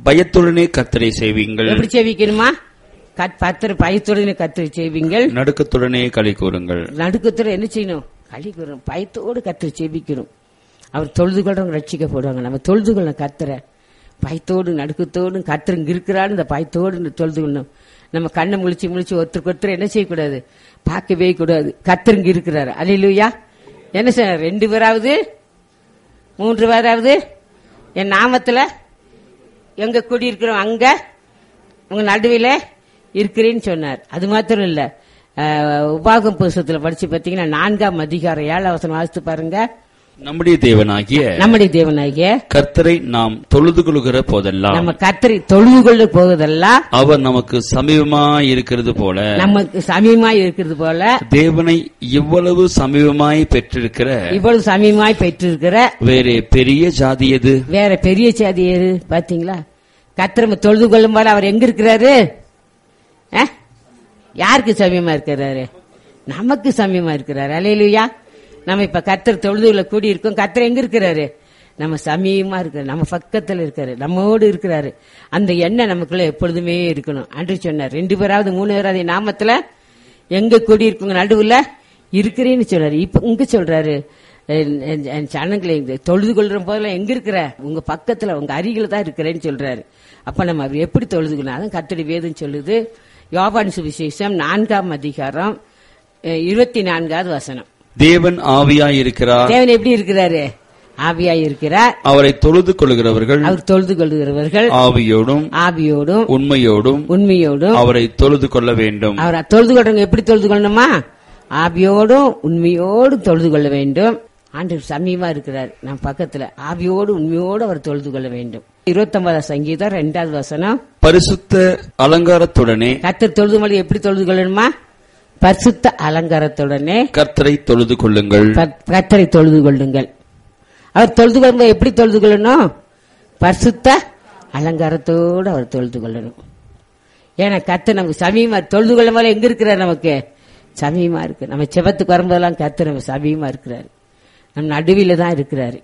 பயத்துடனே கர்த்தரை செய்வீங்கள் எப்படி செவிக்கணுமா கத் பத்திர பயத்துடன் கத்திரி செய்வீங்கள் நடுக்கத்துடனே களி கூறுங்கள் நடுக்கத்துல என்ன செய்யணும் கழிக்கிறோம் பயத்தோடு கத்திரி செபிக்கணும் அவர் தொழுது கொள்றவங்க ரட்சிக்கப்படுவாங்க நம்ம தொழுது கொள்ளணும் கத்துற பயத்தோடு நடுக்கத்தோடு கத்துறங்க இருக்கிறான்னு இந்த பயத்தோடு தொழுது கொள்ளணும் நம்ம கண்ணை முழிச்சு முழிச்சு ஒருத்தருக்கு ஒருத்தர் என்ன செய்யக்கூடாது பார்க்கவே கூடாது கத்துறங்க இருக்கிறாரு அலையிலுயா என்ன சார் ரெண்டு பேராவது மூன்று பேராவது என் நாமத்துல எங்க குடியிருக்கிறோம் அங்க உங்க நடுவில இருக்கிறேன்னு சொன்னார் அது மாத்திரம் இல்ல அஹ், உபாகம் புஸ்தகத்துல படிச்சு பாத்தீங்கன்னா நான்காம் அதிகாரம் ஏழாம் வசனம் வாசித்து பாருங்க நம்முடைய தேவனாகிய நம்முடைய தேவனாகிய கர்த்தரை நாம் தொழுது கொள்கிற போதெல்லாம் நம்ம கத்தரி தொழுது கொள்ள போவதெல்லாம் அவர் நமக்கு சமீபமாய் இருக்கிறது போல நமக்கு சமீபமாய் இருக்கிறது போல தேவனை இவ்வளவு சமீபமாய் பெற்றிருக்கிற இவ்வளவு சமீபமாய் பெற்றிருக்கிற வேறே பெரிய ஜாதி எது வேற பெரிய சாதி ஏறு பாத்தீங்களா கத்திரம தொழுது கொள்ளும் போல அவர் எங்க இருக்கிறாரு அஹ்? யாருக்கு சமயமா இருக்கிறாரு நமக்கு சமயமா இருக்கிறாரு அலையிலுயா நம்ம இப்ப கத்தர் தொழுதுல கூடி இருக்கோம் கத்தர் எங்க இருக்கிறாரு நம்ம சமயமா இருக்கிறாரு நம்ம பக்கத்துல இருக்காரு நம்மோடு இருக்கிறாரு அந்த எண்ணெய் நமக்குள்ள எப்பொழுதுமே இருக்கணும் அன்று சொன்னார் ரெண்டு பேராவது மூணு பேராவது என் நாமத்துல எங்க கூடி இருக்குங்க நடுவுல இருக்கிறேன்னு சொல்றாரு இப்ப இங்க சொல்றாரு என்- என்- என் ஜனங்களை இந்த தொழுது கொள்ற போதெல்லாம் எங்க இருக்கிற உங்க பக்கத்துல உங்க அருகில தான் இருக்கிறேன்னு சொல்றாரு அப்ப நம்ம அவர் எப்படி தொழுதுக்கணும் அதான் கத்தடி வேதம் சொல்லுது யோபான் சுவிசேஷம் நான்காம் அதிகாரம் அஹ், இருபத்தி நான்காவது வசனம் தேவன் ஆவியாய் இருக்கிறார் தேவன் எப்படி இருக்கிறாரு ஆவியாய் இருக்கிறார் அவரை தொழுது கொள்கிறவர்கள் அவர் தொழுது கொள்கிறவர்கள் ஆவியோடும் ஆவியோடும் உண்மையோடும் உண்மையோடும் அவரை தொழுது கொள்ள வேண்டும் அவர் தொழுது கொள்றவங்க எப்படி தொழுது கொள்ளணுமா ஆவியோடும் உண்மையோடும் தொழுது கொள்ள வேண்டும் ஆண்டு சமீபமா இருக்கிறார் நம்ம பக்கத்துல ஆவியோடு உண்மையோடு அவர் தொழுது கொள்ள வேண்டும் இருபத்தொன்பதாம் சங்கீதம் ரெண்டாவது வசனம் பரிசுத்த அலங்காரத்துடனே கத்தர் தொழுது மொழி எப்படி தொழுது கொள்ளணுமா பரிசுத்த அலங்காரத்துடனே கர்த்தரை தொழுது கொள்ளுங்கள் கத்- கர்த்தரை தொழுது கொள்ளுங்கள் அவர் தொழுது கொள்ளும்போது எப்படி தொழுது கொள்ளணும் பரிசுத்த அலங்காரத்தோடு அவர் தொழுது கொள்ளணும் ஏன்னா கத்து நமக்கு சமீமா தொழுது கொள்ளும் போது எங்க இருக்கிறார் நமக்கு சமீமா இருக்கு நம்ம செவத்துக்கு வரும்போதெல்லாம் கத்து நம்ம சமீமா இருக்கிறாரு நம்ம நடுவில தான் இருக்கிறாரு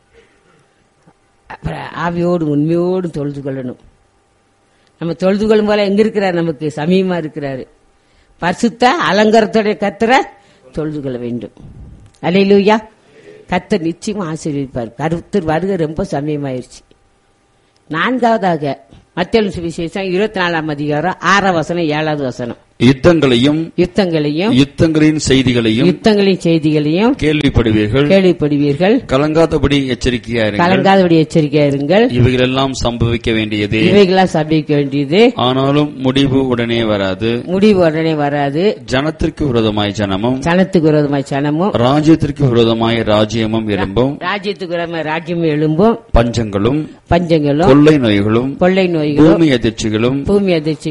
அப்புறம் ஆவியோடு உண்மையோடு தொழுது கொள்ளணும் நம்ம தொழுது கொள்ளும் போல எங்க இருக்கிறார் நமக்கு சமீமா இருக்கிறாரு பரிசுத்த அலங்காரத்தோடைய கத்தரை தொழுது கொள்ள வேண்டும் அலையிலூயா கத்தர் நிச்சயமா ஆசீர்வதிப்பார் கருத்தர் வருகை ரொம்ப சமயமாயிருச்சு நான்காவதாக மத்திய சுவிசேஷம் இருபத்தி நாலாம் அதிகாரம் ஆறாம் வசனம் ஏழாவது வசனம் யுத்தங்களையும் யுத்தங்களையும் யுத்தங்களின் செய்திகளையும் யுத்தங்களின் செய்திகளையும் கேள்விப்படுவீர்கள் கேள்விப்படுவீர்கள் கலங்காதபடி எச்சரிக்கையா இருங்கள் கலங்காதபடி எச்சரிக்கையா இருங்கள் இவைகளெல்லாம் சம்பவிக்க வேண்டியதே இவைகளாம் சபிக்க வேண்டியது ஆனாலும் முடிவு உடனே வராது முடிவு உடனே வராது ஜனத்திற்கு விரோதமாய் ஜனமும் சனத்துக்கு விரோதமாய் சனமும் ராஜ்யத்திற்கு விரோதமாய் ராஜ்யமும் எழும்பும் ராஜ்யத்துக்கு விரோதமாய் ராஜ்யம் எழும்பும் பஞ்சங்களும் பஞ்சங்களும் கொள்ளை நோய்களும் கொள்ளை நோய்களும் பூமி அதிர்ச்சிகளும் பூமி அதிர்ச்சி